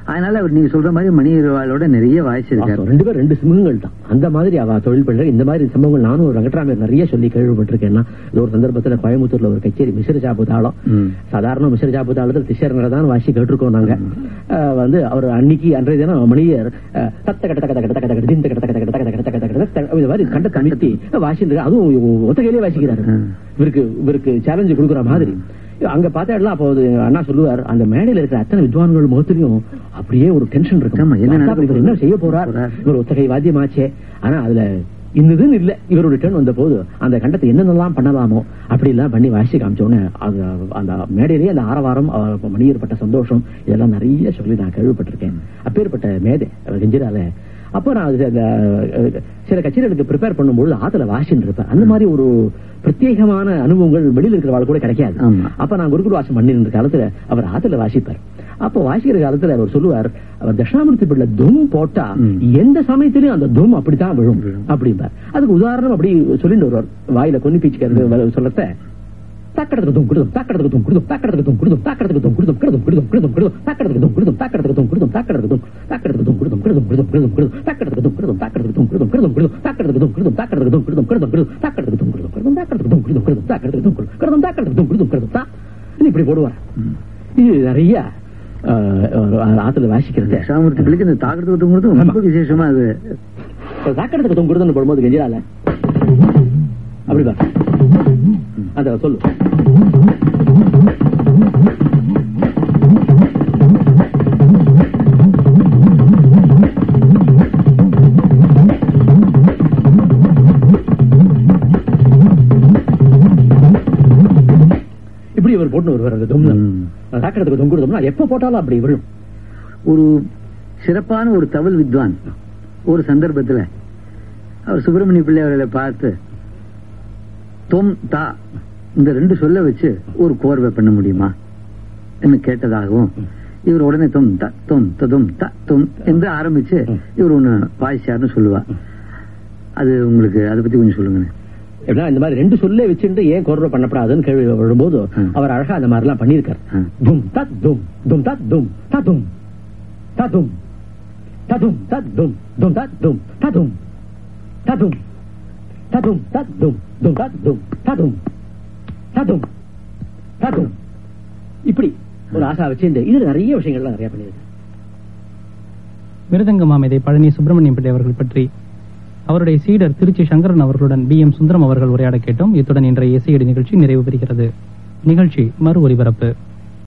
அதனால அவர் நீங்க சொல்ற மாதிரி மணி அகர்வாலோட நிறைய வாசிச்சிருக்காரு வாஸ்தவம். ரெண்டு பேரும் ரெண்டு சிம்மங்கள் தான் அந்த மாதிரி அவ தொழில் பண்ற இந்த மாதிரி சம்பவங்கள் நானும் ஒரு வெங்கட்ராமர் நிறைய சொல்லி கேள்விப்பட்டிருக்கேன்னா இது ஒரு சந்தர்ப்பத்துல கோயம்புத்தூர்ல ஒரு கச்சேரி மிசிற சாப்பு தாளம் ம். சாதாரண மிசிற சாப்பு தாளத்தில் திசையரங்கரை தான் வாசி கேட்டிருக்கோம் நாங்க அஹ் வந்து அவர் அன்னைக்கு அன்றைய தினம் மணியர் அஹ், தத்த கட்ட தக்க தக்க தக்க தக்க திந்த கட்ட தக்க தக்க தக்க தக்க தக்க தக்க தக்க இந்த மாதிரி கண்ட கமித்தி வாசிட்டு அதுவும் ஒத்தகையிலே வாசிக்கிறாரு ம். இவருக்கு இவருக்கு சேலஞ்சு கொடுக்குற மாதிரி அங்க பார்த்தா அப்போ அது அண்ணா சொல்லுவார் அந்த மேடையில இருக்கிற அத்தனை வித்வான்கள் முகத்திலையும் அப்படியே ஒரு டென்ஷன் இருக்கு ஆமா, என்ன நடக்க இவர் என்ன செய்ய போறார் போறார்? இவர் ஒத்தகை வாத்தியமாச்சே ஆனா அதுல இன்னதுன்னு இல்ல இவருடைய டர்ன் வந்த போது அந்த கண்டத்தை என்னென்னலாம் பண்ணலாமோ அப்படி எல்லாம் பண்ணி வாசி காமிச்ச உடனே அது அந்த மேடையிலேயே அந்த ஆரவாரம் அவர் மணியேற்பட்ட சந்தோஷம் இதெல்லாம் நிறைய சொல்லி நான் கேள்விப்பட்டிருக்கேன் அப்பேற்பட்ட மேதை அவர் கெஞ்சிரால அப்போ நான் அது அந்த, அஹ், சில கச்சேரிகளுக்கு ப்ரிப்பேர் பண்ணும்போது ஆத்துல வாசின்னு இருப்பேன் அந்த மாதிரி ஒரு பிரத்யேகமான அனுபவங்கள் வெளியில இருக்கிற கூட கிடைக்காது ஆமா. அப்ப நான் குருகுல வாசம் பண்ணிருந்த காலத்துல அவர் ஆத்துல வாசிப்பார் அப்ப வாசிக்கிற காலத்துல அவர் சொல்லுவார் அவர் தட்சிணாமூர்த்தி பிள்ளை தும் போட்டா ம். எந்த சமயத்திலயும் அந்த தும் அப்படித்தான் விழும் அப்படிம்பார் அதுக்கு உதாரணம் அப்படி சொல்லிட்டு வருவார் வாயில கொன்னி பீச்சுக்கிறது சொல்லத்த தாக்கடத்துக்கு தும் குடுதும் தாக்கடத்துக்கு தும் குடுதும் தாக்கடத்துக்கு தும் குடுதும் தாக்கடத்துக்கு தும் குடுதும் குடுதும் குடுதும் குடுதும் குடுதும் தாக்கடத்துக்கு தும் குடுதும் தாக்கடத்துக்கு தும் குடுதும் தாக்கடத்துக்கு தும் தாக்கடத்துக்கு தும் குடுதும் குடுதும் குடுதும் குடுதும் குடுதும் தாக்கடத்துக்கு தும் குடுதும் தாக்கடத்துக்கு தும் குடுதும் குடுதும் குடுதும் தாக்கடத்துக்கு தும் குடுதும் தாக்கடத்துக்கு தும் குடுதும் குடுதும் குடுதும் தாக்கடத்துக்கு தும் குடுதும் குடுதும் தாக்கடத்துக்கு தும் குடுதும் குடுதும் தாக்கடத்துக்கு தும் குடுதும் குடுதும் தாக்கடத்துக்கு தும் குடுதும் குடுதும் தா இது இப்படி போடுவார் இது நிறைய அஹ், அஹ், ஆத்துல வாசிக்கிறது தட்சாமூர்த்தி பிள்ளைக்கு இந்த தாக்கத்து விட்டுங்கிறது ரொம்ப விசேஷமா அது தாக்கடத்துக்கு தும் குடுதும் போடும்போது கெஞ்சிரால அப்படி பா அத சொல்லு இப்படி இவர் போட்டு வருவார் அந்த தும்ல ம். தாக்கடத்துக்கு தும் குடுதம்னா எப்ப போட்டாலும் அப்படி விழும் ஒரு சிறப்பான ஒரு தவில் வித்வான் ஒரு சந்தர்ப்பத்துல அவர் சுப்பிரமணிய பிள்ளை அவர்களை பார்த்து தொம் தா இந்த ரெண்டு சொல்ல வச்சு ஒரு கோர்வை பண்ண முடியுமா என்று கேட்டதாகவும் இவர் உடனே தொம் த தொம் ததும் த தொம் என்று ஆரம்பிச்சு இவர் ஒண்ணு வாய்ச்சார்னு சொல்லுவா அது உங்களுக்கு அதை பத்தி கொஞ்சம் சொல்லுங்க எப்படின்னா இந்த மாதிரி ரெண்டு சொல்லே வச்சுட்டு ஏன் கோர்வை பண்ணப்படாதுன்னு கேள்வி வரும்போது ம். அவர் அழகா அந்த மாதிரி எல்லாம் பண்ணிருக்காரு ம். தும் தத் தும் தும் தத் தும் ததும் ததும் ததும் தத் தும் தும் தத் தும் ததும் ததும் ததும் தத் தும் தும் தத் தும் ததும் ததும் ததும் இப்படி ஒரு ஆசா வச்சு இந்த இதுல நிறைய விஷயங்கள்லாம் நிறைய பண்ணிருக்கு மிருதங்க மாமேதை பழனி சுப்பிரமணியம் பிள்ளை அவர்கள் பற்றி அவருடைய சீடர் திருச்சி சங்கரன் அவர்களுடன் பி எம் சுந்தரம் அவர்கள் உரையாட கேட்டோம் இத்துடன் இன்றைய இசையடி நிகழ்ச்சி நிறைவு பெறுகிறது நிகழ்ச்சி மறு ஒலிபரப்பு